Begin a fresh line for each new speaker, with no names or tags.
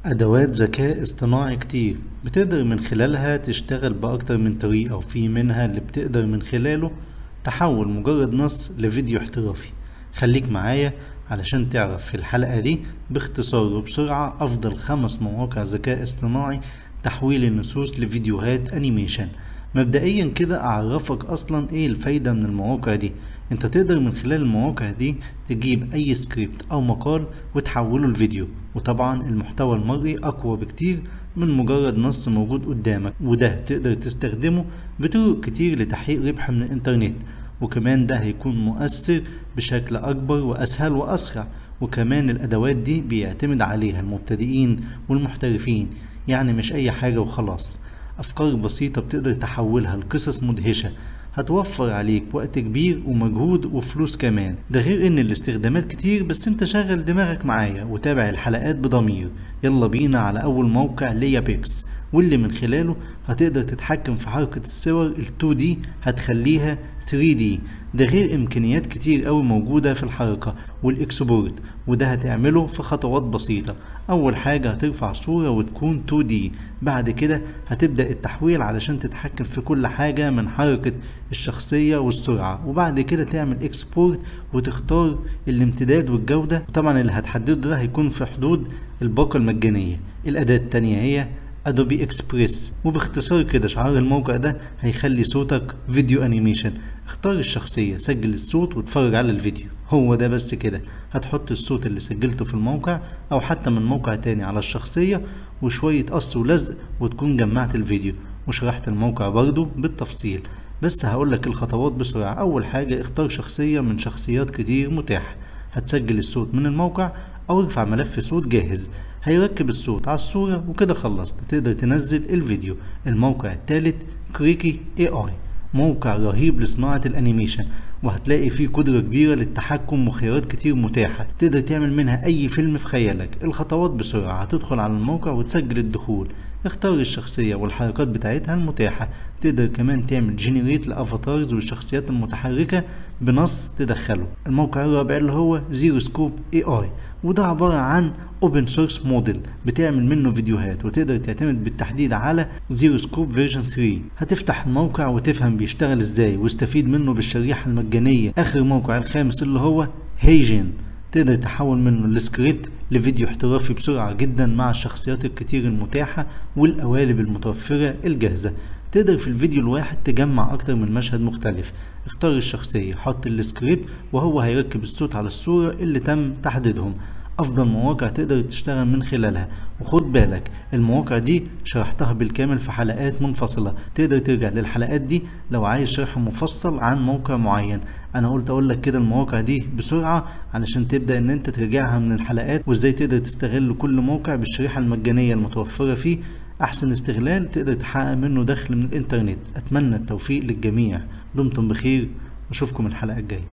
أدوات ذكاء اصطناعي كتير بتقدر من خلالها تشتغل بأكتر من طريقة وفي منها اللي بتقدر من خلاله تحول مجرد نص لفيديو احترافي خليك معايا علشان تعرف في الحلقة دي باختصار وبسرعة أفضل خمس مواقع ذكاء اصطناعي تحويل النصوص لفيديوهات أنيميشن مبدئيا كده أعرفك أصلا إيه الفايدة من المواقع دي انت تقدر من خلال المواقع دي تجيب اي سكريبت او مقال وتحوله لفيديو وطبعا المحتوى المرئي اقوى بكتير من مجرد نص موجود قدامك وده تقدر تستخدمه بطرق كتير لتحقيق ربح من الانترنت وكمان ده هيكون مؤثر بشكل اكبر واسهل واسرع وكمان الادوات دي بيعتمد عليها المبتدئين والمحترفين يعني مش اي حاجة وخلاص افكار بسيطة بتقدر تحولها لقصص مدهشة هتوفر عليك وقت كبير ومجهود وفلوس كمان ده غير ان الاستخدامات كتير بس انت شغل دماغك معايا وتابع الحلقات بضمير يلا بينا على اول موقع ليا بيكس واللي من خلاله هتقدر تتحكم في حركة الصور ال 2D هتخليها 3D ده غير امكانيات كتير قوي موجودة في الحركة والاكسبورت وده هتعمله في خطوات بسيطة اول حاجة هترفع صورة وتكون 2D بعد كده هتبدأ التحويل علشان تتحكم في كل حاجة من حركة الشخصية والسرعة وبعد كده تعمل اكسبورت وتختار الامتداد والجودة طبعا اللي هتحدده ده هيكون في حدود الباقة المجانية الأداة التانية هي ادوبي اكسبريس وباختصار كده شعار الموقع ده هيخلي صوتك فيديو انيميشن اختار الشخصية سجل الصوت واتفرج على الفيديو هو ده بس كده هتحط الصوت اللي سجلته في الموقع او حتى من موقع تاني على الشخصية وشوية قص ولزق وتكون جمعت الفيديو وشرحت الموقع برضو بالتفصيل بس هقولك الخطوات بسرعة اول حاجة اختار شخصية من شخصيات كتير متاحة هتسجل الصوت من الموقع او ارفع ملف صوت جاهز هيركب الصوت على الصورة وكده خلصت تقدر تنزل الفيديو الموقع التالت كريكي اي اي موقع رهيب لصناعة الانيميشن وهتلاقي فيه قدرة كبيرة للتحكم وخيارات كتير متاحة تقدر تعمل منها اي فيلم في خيالك الخطوات بسرعة هتدخل على الموقع وتسجل الدخول اختار الشخصية والحركات بتاعتها المتاحة تقدر كمان تعمل جينيريت لافاتارز والشخصيات المتحركة بنص تدخله الموقع الرابع اللي هو زيرو سكوب اي اي وده عبارة عن اوبن سورس موديل بتعمل منه فيديوهات وتقدر تعتمد بالتحديد على زيرو سكوب فيرجن 3 هتفتح الموقع وتفهم بيشتغل ازاي واستفيد منه بالشريحة المجانية اخر موقع الخامس اللي هو هيجن تقدر تحول منه السكريبت لفيديو احترافي بسرعة جدا مع الشخصيات الكتير المتاحة والقوالب المتوفرة الجاهزة تقدر في الفيديو الواحد تجمع أكتر من مشهد مختلف اختار الشخصية حط السكريبت وهو هيركب الصوت على الصورة اللي تم تحديدهم افضل مواقع تقدر تشتغل من خلالها وخد بالك المواقع دي شرحتها بالكامل في حلقات منفصلة تقدر ترجع للحلقات دي لو عايز شرح مفصل عن موقع معين انا قلت اقول لك كده المواقع دي بسرعة علشان تبدأ ان انت ترجعها من الحلقات وازاي تقدر تستغل كل موقع بالشريحة المجانية المتوفرة فيه احسن استغلال تقدر تحقق منه دخل من الانترنت اتمنى التوفيق للجميع دمتم بخير واشوفكم الحلقة الجاية